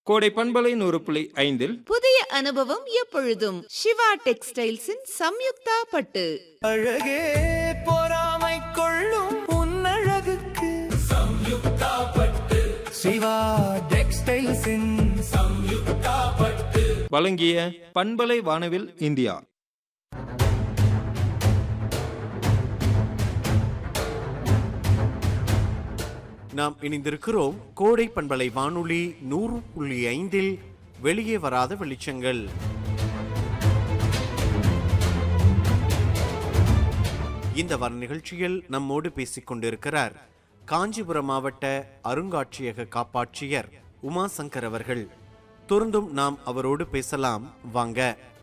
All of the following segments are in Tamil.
கோடை பண்பலை நூறு புள்ளி ஐந்தில் புதிய அனுபவம் எப்பொழுதும் சிவா டெக்ஸ்டைல்ஸின் சம்யுக்தா பட்டு அழகே பொறாமை கொள்ளும் உன்னழகுக்கு சம்யுக்தா பட்டு சிவா டெக்ஸ்டைல்ஸின் சம்யுக்தா பட்டு வழங்கிய பண்பலை வானவில் இந்தியா நாம் இணைந்திருக்கிறோம் கோடை பண்பலை வானொலி நூறு புள்ளி ஐந்தில் வெளியே வராத வெளிச்சங்கள் இந்த வார நிகழ்ச்சியில் நம்மோடு பேசிக் கொண்டிருக்கிறார் காஞ்சிபுரம் மாவட்ட அருங்காட்சியக காப்பாட்சியர் உமாசங்கர் அவர்கள் தொடர்ந்தும் நாம் அவரோடு பேசலாம் வாங்க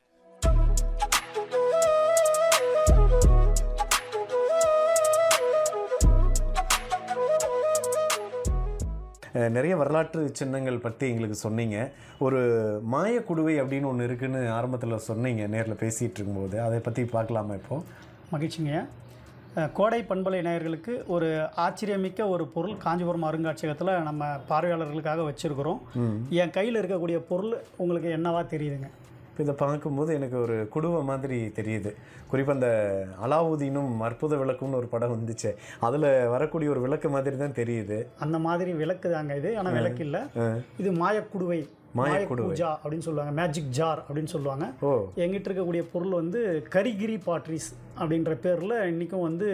அஹ் நிறைய வரலாற்று சின்னங்கள் பற்றி எங்களுக்கு சொன்னீங்க ஒரு மாயக்குடுவை அப்படின்னு ஒன்று இருக்குன்னு ஆரம்பத்தில் சொன்னீங்க நேரில் பேசிகிட்டு இருக்கும்போது அதை பற்றி பார்க்கலாமா இப்போ மகிழ்ச்சிங்க அஹ், கோடை பண்பலை நேயர்களுக்கு ஒரு ஆச்சரியமிக்க ஒரு பொருள் காஞ்சிபுரம் அருங்காட்சியகத்தில் நம்ம பார்வையாளர்களுக்காக வச்சுருக்கிறோம் என் கையில் இருக்கக்கூடிய பொருள் உங்களுக்கு என்னவா தெரியுதுங்க இப்போ இதை பார்க்கும்போது எனக்கு ஒரு குடுவை மாதிரி தெரியுது குறிப்பாக அந்த அலாவுதீனும் அற்புத விளக்கும்னு ஒரு படம் வந்துச்சு அதில் வரக்கூடிய ஒரு விளக்கு மாதிரி தான் தெரியுது அந்த மாதிரி விளக்கு தாங்க இது ஆனால் விளக்கு இல்லை இது மாயக்குடுவை மாயக்குடுவை. பூஜா அப்படின்னு சொல்லுவாங்க மேஜிக் ஜார் அப்படின்னு சொல்லுவாங்க ஓ எங்கிட்ட இருக்கக்கூடிய பொருள் வந்து கரிகிரி பாட்ரிஸ் அப்படின்ற பேரில் இன்றைக்கும் வந்து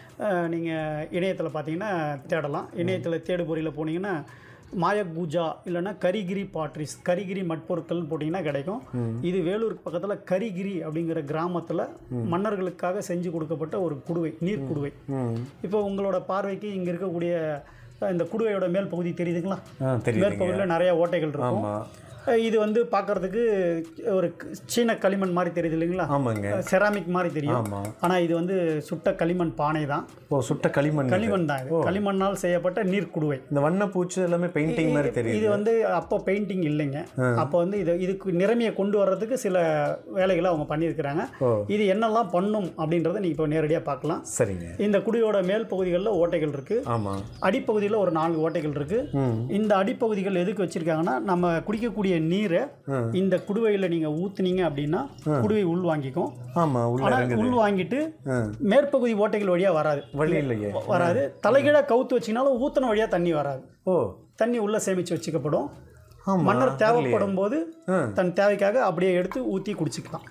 நீங்கள் இணையத்தில் பார்த்தீங்கன்னா தேடலாம் இணையத்தில் தேடு பொறியில் போனீங்கன்னா மாயக்கூஜா இல்லைன்னா கரிகிரி பாட்ரிஸ் கரிகிரி மட்பொருட்கள்னு போட்டிங்கன்னா கிடைக்கும் இது வேலூருக்கு பக்கத்தில் கரிகிரி அப்படிங்கிற கிராமத்தில் மன்னர்களுக்காக செஞ்சு கொடுக்கப்பட்ட ஒரு குடுவை நீர் குடுவை இப்போ உங்களோட பார்வைக்கு இங்கே இருக்கக்கூடிய அஹ், இந்த குடுவையோட மேல் பகுதி தெரியுதுங்களா ஆ தெரியுதுங்க மேற்பகுதியில் நிறைய ஓட்டைகள் இருக்கும் ஆமாம் அஹ் இது வந்து பார்க்கறதுக்கு ஒரு க- சீன களிமண் மாதிரி தெரியுது இல்லைங்களா ஆமாங்க செராமிக் மாதிரி தெரியும் ஆமாம் ஆனால் இது வந்து சுட்ட களிமண் பானை தான் ஓ சுட்ட களிமண் இது. களிமண் தான் இது களிமண்ணால் செய்யப்பட்ட நீர் குடுவை இந்த வண்ணப்பூச்சு எல்லாமே பெயிண்டிங் மாதிரி இது தெரியுது வந்து அப்போ பெயிண்டிங் இல்லைங்க அப்போ வந்து இது இதுக்கு நிறமையை கொண்டு வர்றதுக்கு சில வேலைகளை அவங்க பண்ணியிருக்கிறாங்க ஓ இது என்னெல்லாம் பண்ணும் அப்படின்றத நீங்கள் இப்போ நேரடியாக பார்க்கலாம் சரிங்க இந்த குடியோட மேல் பகுதிகளில் ஓட்டைகள் இருக்குது ஆமாம் அடிப்பகுதியில் ஒரு நான்கு ஓட்டைகள் இருக்கு ம் இந்த அடிப்பகுதிகள் எதுக்கு வச்சிருக்காங்கன்னா நம்ம குடிக்கக்கூடிய நீரை இந்த குடுவையில் நீங்க ஊத்துனீங்க அப்படின்னா குடுவை உள் வாங்கிக்கும் ஆமாம் உள்ள ஆனா இறங்குது உள் வாங்கிட்டு ஆ மேற்பகுதி ஓட்டைகள் வழியா வராது வழி இல்லையே வராது தலைகீழ கவுத்து வச்சிங்கனாலும் ஊத்தன வழியா தண்ணி வராது ஓ தண்ணி உள்ள சேமிச்சு வச்சுக்கப்படும் ஆமா, மன்னர் தேவைப்படும் போது ஆ. தன் தேவைக்காக அப்படியே எடுத்து ஊத்தி குடிச்சுக்கலாம்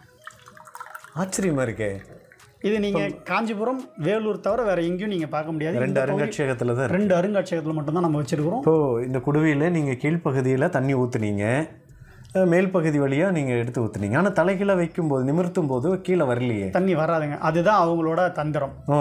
ஆச்சரியமா இருக்கே இது நீங்க காஞ்சிபுரம் வேலூர் தவிர வேற எங்கேயும் நீங்க பார்க்க முடியாது ரெண்டு இந்த பகுதி- அருங்காட்சியகத்தில் தான் இருக்கு. ரெண்டு அருங்காட்சியகத்தில் மட்டும்தான் நம்ம வச்சிருக்கிறோம் இப்போ இந்த குடுவையில் நீங்கள் கீழ்ப்பகுதியில் தண்ணி ஊற்றுனீங்க மேல் பகுதி வழியாக நீங்கள் எடுத்து ஊற்றுனீங்க ஆனால் தலைகீழ வைக்கும்போது நிமிர்த்தும் போது கீழே வரலையே தண்ணி வராதுங்க அதுதான் அவங்களோட தந்திரம் ஓ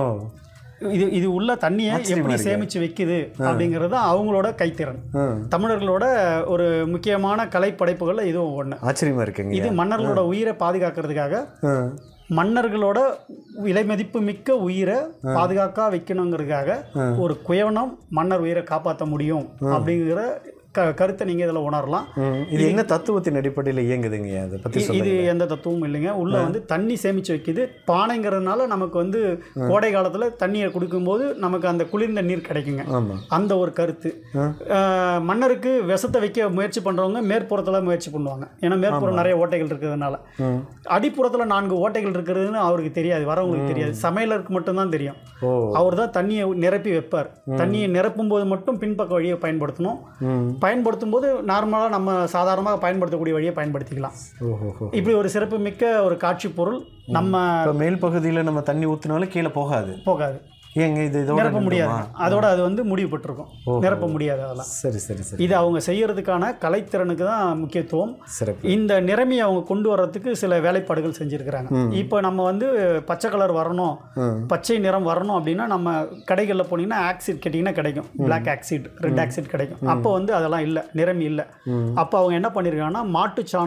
இது இது உள்ள தண்ணியை ஆச்சரியமா எப்படி இருக்கு. சேமிச்சு வைக்குது அப்படிங்கிறது தான் அவங்களோட கைத்திறன் ஆ தமிழர்களோட ஒரு முக்கியமான கலைப்படைப்புகள்ல இதுவும் ஒண்ணு ஆச்சரியமா இருக்குங்க இது மன்னர்களோட உயிரை பாதுகாக்கிறதுக்காக ஆ மன்னர்களோட விலை மதிப்பு மிக்க உயிரை பாதுகாக்க வைக்கணுங்கிறதுக்காக ஒரு குயவனம் மன்னர் உயிரை காப்பாற்ற முடியும் அப்படிங்கிற க கருத்தை நீங்க இதுல உணரலாம் ம். இது என்ன தத்துவத்தின் அடிப்படையில் இயங்குதுங்க அதை பற்றி இ- இது சொல்லுங்க எந்த தத்துவமும் இல்லைங்க உள்ள வந்து தண்ணி சேமிச்சு வைக்குது பானைங்கிறதுனால நமக்கு வந்து கோடை காலத்துல தண்ணியை குடிக்கும்போது நமக்கு அந்த குளிர்ந்த நீர் கிடைக்குங்க ஆமாம் அந்த ஒரு கருத்து அஹ், மன்னருக்கு விஷத்தை வைக்க முயற்சி பண்றவங்க மேற்புறத்துல முயற்சி பண்ணுவாங்க ஏன்னா மேற்புறம் நிறைய ஓட்டைகள் இருக்கிறதுனால அடிப்புறத்துல நான்கு ஓட்டைகள் இருக்கிறதுன்னு அவருக்கு தெரியாது வரவங்களுக்கு தெரியாது சமையலருக்கு மட்டும்தான் தெரியும் ஓ அவர் தான் தண்ணியை நிரப்பி வைப்பார் தண்ணியை நிரப்பும் போது மட்டும் பின்பக்க வழியை பயன்படுத்தணும் ம் பயன்படுத்தும் போது நார்மலாக நம்ம சாதாரணமாக பயன்படுத்தக்கூடிய வழியை பயன்படுத்திக்கலாம் ஓஹோ இப்படி ஒரு சிறப்பு மிக்க ஒரு காட்சி பொருள் நம்ம இப்போ மேல் பகுதியில் நம்ம தண்ணி ஊற்றினாலும் கீழே போகாது போகாது ஏங்க இது இதோட நிரப்ப முடியாது நின்றுமா? அதோட அது வந்து முடிவு பெற்றிருக்கும் நிரப்ப முடியாது அதெல்லாம் சரி சரி சரி இது அவங்க செய்யறதுக்கான கலைத்திறனுக்கு தான் முக்கியத்துவம் சிறப்பு இந்த நிறமையை அவங்க கொண்டு வர்றதுக்கு சில வேலைப்பாடுகள் செஞ்சிருக்கிறாங்க இப்போ நம்ம வந்து பச்சை கலர் வரணும் பச்சை நிறம் வரணும் அப்படின்னா நம்ம கடைகளில் போனீங்கன்னா ஆக்சிட் கேட்டிங்கன்னா கிடைக்கும் Black ஆக்சிட் ரெட் ஆக்சிட் கிடைக்கும் அப்போ வந்து அதெல்லாம் இல்லை நிறமி இல்லை அப்போ அவங்க என்ன பண்ணியிருக்காங்கன்னா மாட்டு